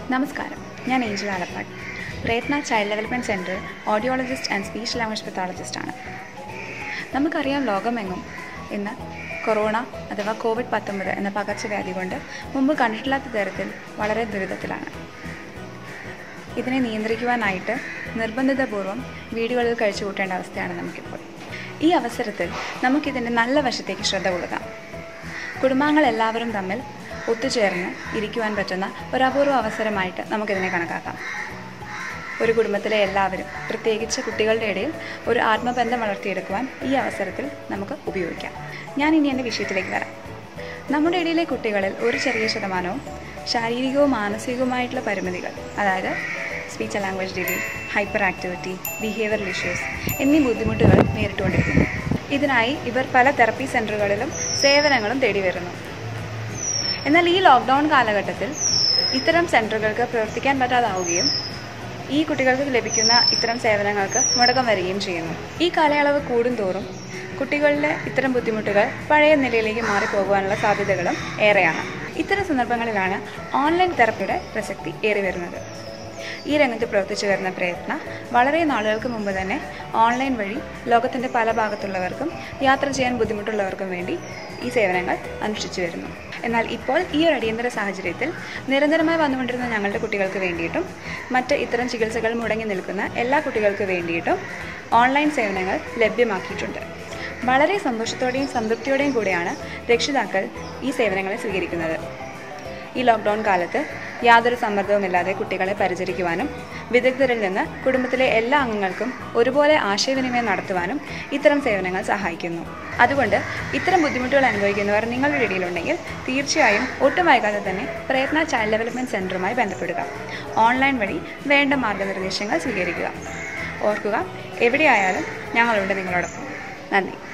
നമസ്കാരം ഞാൻ Angel Alappad Prayatna child development centre audiologist and speech language പെത്തോളജിസ്റ്റാണ് നമുക്കറിയാം ലോകമെങ്ങും ഇന്ന് കൊറോണ അഥവാ കോവിഡ് പത്തൊമ്പത് എന്ന പകർച്ചവ്യാധി കൊണ്ട് മുമ്പ് കണ്ടിട്ടില്ലാത്ത തരത്തിൽ വളരെ ദുരിതത്തിലാണ് ഇതിനെ നിയന്ത്രിക്കുവാനായിട്ട് നിർബന്ധിതപൂർവ്വം വീടുകളിൽ കഴിച്ചു കൂട്ടേണ്ട അവസ്ഥയാണ് നമുക്കിപ്പോൾ ഈ അവസരത്തിൽ നമുക്കിതിൻ്റെ നല്ല വശത്തേക്ക് ശ്രദ്ധ കൊടുക്കാം കുടുംബാംഗങ്ങൾ എല്ലാവരും തമ്മിൽ ഒത്തുചേർന്ന് ഇരിക്കുവാൻ പറ്റുന്ന ഒരു അപൂർവ അവസരമായിട്ട് നമുക്കിതിനെ കണക്കാക്കാം ഒരു കുടുംബത്തിലെ എല്ലാവരും പ്രത്യേകിച്ച് കുട്ടികളുടെ ഇടയിൽ ഒരു ആത്മബന്ധം വളർത്തിയെടുക്കുവാൻ ഈ അവസരത്തിൽ നമുക്ക് ഉപയോഗിക്കാം ഞാൻ ഇനി എൻ്റെ വിഷയത്തിലേക്ക് വരാം നമ്മുടെ ഇടയിലെ കുട്ടികളിൽ ഒരു ചെറിയ ശതമാനവും ശാരീരികവും മാനസികവുമായിട്ടുള്ള പരിമിതികൾ അതായത് speech language delay hyperactivity behavioural issues എന്നീ ബുദ്ധിമുട്ടുകൾ നേരിട്ടുകൊണ്ടിരിക്കുന്നു ഇതിനായി ഇവർ പല തെറപ്പി സെൻ്ററുകളിലും സേവനങ്ങളും തേടി വരുന്നു എന്നാൽ ഈ ലോക്ക്ഡൗൺ കാലഘട്ടത്തിൽ ഇത്തരം സെൻറ്ററുകൾക്ക് പ്രവർത്തിക്കാൻ പറ്റാതാവുകയും ഈ കുട്ടികൾക്ക് ലഭിക്കുന്ന ഇത്തരം സേവനങ്ങൾക്ക് മുടക്കം വരികയും ചെയ്യുന്നു ഈ കാലയളവ് കൂടുന്തോറും കുട്ടികളുടെ ഇത്തരം ബുദ്ധിമുട്ടുകൾ പഴയ നിലയിലേക്ക് മാറിപ്പോകുവാനുള്ള സാധ്യതകളും ഏറെയാണ് ഇത്തരം സന്ദർഭങ്ങളിലാണ് ഓൺലൈൻ തെറപ്പിയുടെ പ്രസക്തി ഏറി വരുന്നത് ഈ രംഗത്ത് പ്രവർത്തിച്ചു വരുന്ന പ്രയത്ന വളരെ നാളുകൾക്ക് മുമ്പ് തന്നെ ഓൺലൈൻ വഴി ലോകത്തിൻ്റെ പല ഭാഗത്തുള്ളവർക്കും യാത്ര ചെയ്യാൻ ബുദ്ധിമുട്ടുള്ളവർക്കും വേണ്ടി ഈ സേവനങ്ങൾ അനുഷ്ഠിച്ചു വരുന്നു എന്നാൽ ഇപ്പോൾ ഈ ഒരു അടിയന്തര സാഹചര്യത്തിൽ നിരന്തരമായി വന്നുകൊണ്ടിരുന്ന ഞങ്ങളുടെ കുട്ടികൾക്ക് വേണ്ടിയിട്ടും മറ്റ് ഇത്തരം ചികിത്സകൾ മുടങ്ങി നിൽക്കുന്ന എല്ലാ കുട്ടികൾക്ക് വേണ്ടിയിട്ടും ഓൺലൈൻ സേവനങ്ങൾ ലഭ്യമാക്കിയിട്ടുണ്ട് വളരെ സന്തോഷത്തോടെയും സംതൃപ്തിയോടെയും കൂടെയാണ് രക്ഷിതാക്കൾ ഈ സേവനങ്ങളെ സ്വീകരിക്കുന്നത് ഈ ലോക്ക്ഡൗൺ കാലത്ത് യാതൊരു സമ്മർദ്ദവുമില്ലാതെ കുട്ടികളെ പരിചരിക്കുവാനും വിദഗ്ധരിൽ നിന്ന് കുടുംബത്തിലെ എല്ലാ അംഗങ്ങൾക്കും ഒരുപോലെ ആശയവിനിമയം നടത്തുവാനും ഇത്തരം സേവനങ്ങൾ സഹായിക്കുന്നു അതുകൊണ്ട് ഇത്തരം ബുദ്ധിമുട്ടുകൾ അനുഭവിക്കുന്നവർ നിങ്ങളുടെ ഇടയിലുണ്ടെങ്കിൽ തീർച്ചയായും ഒട്ടും വൈകാതെ തന്നെ പ്രയത്ന ചൈൽഡ് ഡെവലപ്മെൻറ്റ് സെൻറ്ററുമായി ബന്ധപ്പെടുക ഓൺലൈൻ വഴി വേണ്ട മാർഗനിർദ്ദേശങ്ങൾ സ്വീകരിക്കുക ഓർക്കുക എവിടെയായാലും ഞങ്ങളുണ്ട് നിങ്ങളോടൊപ്പം നന്ദി